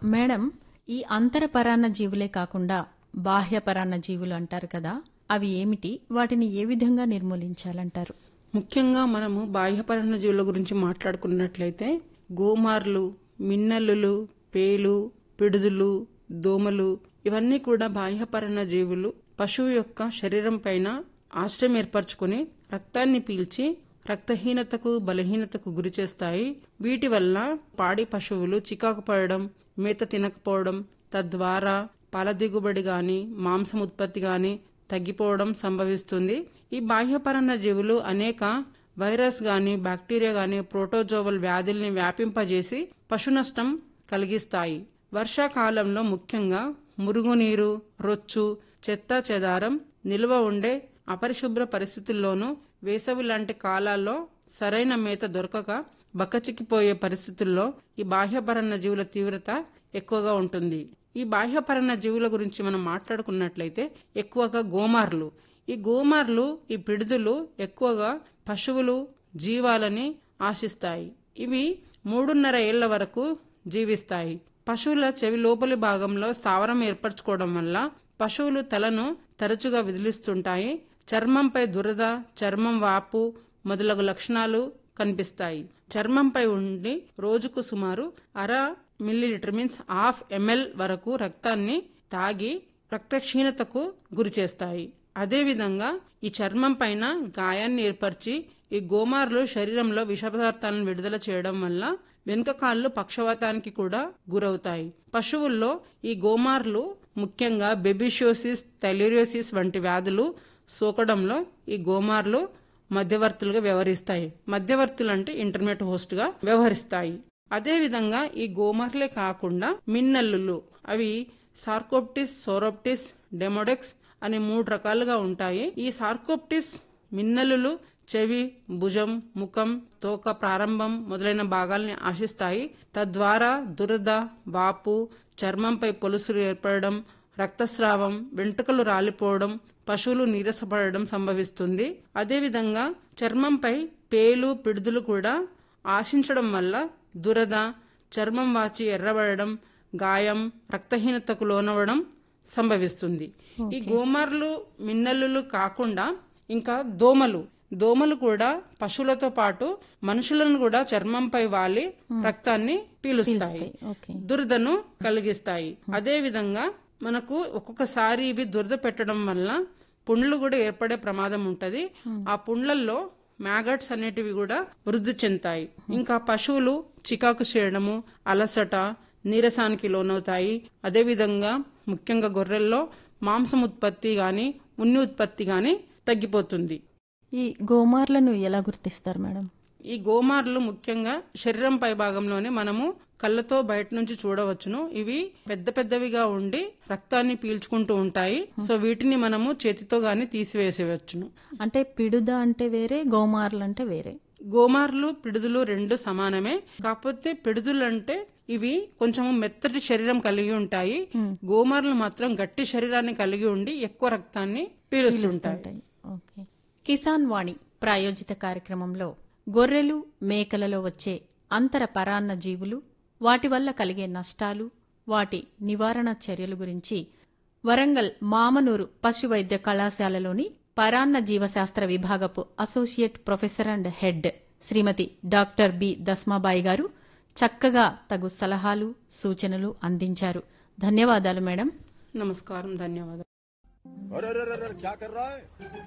Madam ఈ అంతర పరాన్న జీవులే కాకుండా బాహ్య పరాన్న జీవులు అంటారు కదా అవి ఏమిటి వాటిని ఏ విధంగా నిర్మూలించాలంటారు ముఖ్యంగా మనము బాహ్యపరణ జీవుల గురించి మాట్లాడుకున్నట్లయితే గోమార్లు మిన్నల్లులు పేలు పిడుదులు దోమలు ఇవన్నీ కూడా బాహ్యపరణ జీవులు పశువు యొక్క శరీరం పైన ఆశ్రయం ఏర్పరచుకుని రక్తాన్ని పీల్చి రక్తహీనతకు బలహీనతకు గురి చేస్తాయి వీటి వల్ల పాడి పశువులు చికాకు పడడం మేత తినకపోవడం తద్వారా పాల దిగుబడి గాని మాంసం ఉత్పత్తి గాని తగ్గిపోవడం సంభవిస్తుంది ఈ బాహ్యపరణ జీవులు అనేక వైరస్ గాని బ్యాక్టీరియా గాని ప్రోటోజోవల్ వ్యాధుల్ని వ్యాపింపజేసి పశు నష్టం కలిగిస్తాయి వర్షాకాలంలో ముఖ్యంగా మురుగునీరు రొచ్చు చెత్త చెదారం నిల్వ ఉండే అపరిశుభ్ర పరిస్థితుల్లోనూ వేసవి లాంటి కాలాల్లో సరైన మేత దొరకక బక్కచిక్కిపోయే పరిస్థితుల్లో ఈ బాహ్యపరణ జీవుల తీవ్రత ఎక్కువగా ఉంటుంది ఈ బాహ్యపరణ జీవుల గురించి మనం మాట్లాడుకున్నట్లయితే ఎక్కువగా గోమార్లు ఈ గోమార్లు ఈ పిడుదులు ఎక్కువగా పశువులు జీవాలని ఆశిస్తాయి ఇవి మూడున్నర ఏళ్ల వరకు జీవిస్తాయి పశువుల చెవి లోపలి భాగంలో స్థావరం ఏర్పరచుకోవడం వల్ల పశువులు తలను తరచుగా విదిలిస్తుంటాయి చర్మంపై దురద చర్మం వాపు మొదలగు లక్షణాలు కనిపిస్తాయి చర్మంపై ఉండి రోజుకు సుమారు అర మిల్లీలీటర్ మీన్స్ హాఫ్ ఎంఎల్ వరకు రక్తాన్ని తాగి రక్తక్షీణతకు గురి చేస్తాయి అదేవిధంగా ఈ చర్మం పైన గాయాన్ని ఏర్పరిచి ఈ గోమార్లు శరీరంలో విష పదార్థాలను విడుదల చేయడం వల్ల వెనుక కాళ్ళు పక్షవాతానికి కూడా గురవుతాయి పశువుల్లో ఈ గోమార్లు ముఖ్యంగా బెబిషియోసిస్ థైలేరియోసిస్ వంటి వ్యాధులు సోకడంలో ఈ గోమార్లు మధ్యవర్తులుగా వ్యవహరిస్తాయి మధ్యవర్తులు అంటే ఇంటర్మీడియట్ హోస్ట్ గా వ్యవహరిస్తాయి అదేవిధంగా ఈ గోమార్లే కాకుండా మిన్నల్లులు అవి సార్కోప్టిస్ సోరోప్టిస్ డెమోడెక్స్ అనే మూడు రకాలుగా ఉంటాయి ఈ సార్కోప్టిస్ మిన్నలులు చెవి భుజం ముఖం తోక ప్రారంభం మొదలైన భాగాల్ని ఆశిస్తాయి తద్వారా దురద వాపు చర్మంపై పొలుసులు ఏర్పడడం రక్తస్రావం వెంట్రుకలు రాలిపోవడం పశువులు నీరసపడడం సంభవిస్తుంది అదేవిధంగా చర్మంపై పేలు పిడుదులు కూడా ఆశించడం వల్ల దురద చర్మం వాచి ఎర్రబడడం గాయం రక్తహీనతకు లోనవడం సంభవిస్తుంది ఈ గోమార్లు మిన్నల్లులు కాకుండా ఇంకా దోమలు దోమలు కూడా పశువులతో పాటు మనుషులను కూడా చర్మంపై వాలి రక్తాన్ని పీలుస్తాయి ఓకే దురదను కలిగిస్తాయి అదే విధంగా మనకు ఒక్కొక్కసారి ఇవి దురద పెట్టడం వల్ల పుండ్లు కూడా ఏర్పడే ప్రమాదం ఉంటది ఆ పుండ్లల్లో మ్యాగట్స్ అనేటివి కూడా వృద్ధి చెందుతాయి ఇంకా పశువులు చికాకు చేయడము అలసట నీరసానికి లోనవుతాయి అదేవిధంగా ముఖ్యంగా గొర్రెల్లో మాంసం ఉత్పత్తి గాని ఉన్ని ఉత్పత్తి గాని తగ్గిపోతుంది ఈ గోమార్లను ఎలా గుర్తిస్తారు మేడం ఈ గోమార్లు ముఖ్యంగా శరీరం పై భాగంలోనే మనము కళ్ళతో బయట నుంచి చూడవచ్చును ఇవి పెద్ద పెద్దవిగా ఉండి రక్తాన్ని పీల్చుకుంటూ ఉంటాయి సో వీటిని మనము చేతితో గాని తీసివేసేవచ్చును అంటే పిడుద అంటే వేరే గోమార్లు అంటే వేరే గోమార్లు పిడుదులు రెండు సమానమే కాకపోతే పిడుదులు అంటే ఇవి కొంచెం మెత్తటి శరీరం కలిగి ఉంటాయి గోమార్లు మాత్రం గట్టి శరీరాన్ని కలిగి ఉండి ఎక్కువ రక్తాన్ని పీలుస్తుంటాయి ఉంటాయి ఓకే కిసాన్ వాణి ప్రాయోజిత కార్యక్రమంలో గొర్రెలు మేకలలో వచ్చే అంతర పరాన్న జీవులు వాటి వల్ల కలిగే నష్టాలు వాటి నివారణ చర్యల గురించి వరంగల్ మామనూరు పశు వైద్య కళాశాలలోని పరాన్న జీవశాస్త్ర విభాగపు associate professor and head Shrimati doctor B Dasmabai garu చక్కగా తగు సలహాలు సూచనలు అందించారు ధన్యవాదాలు మేడం నమస్కారం ధన్యవాదాలు अरे अरे अरे अरे, क्या कर रहा है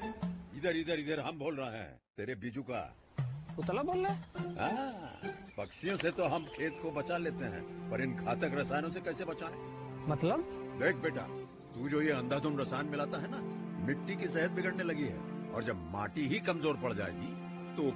इधर इधर इधर हम बोल रहे हैं तेरे बीजू का उतला बोल रहा है हाँ, पक्षियों से तो हम खेत को बचा लेते हैं पर इन घातक रसायनों से कैसे बचाएं? मतलब देख बेटा तू जो ये अंधाधुंध रसायन मिलाता है ना मिट्टी की सेहत बिगड़ने लगी है और जब माटी ही कमजोर पड़ जाएगी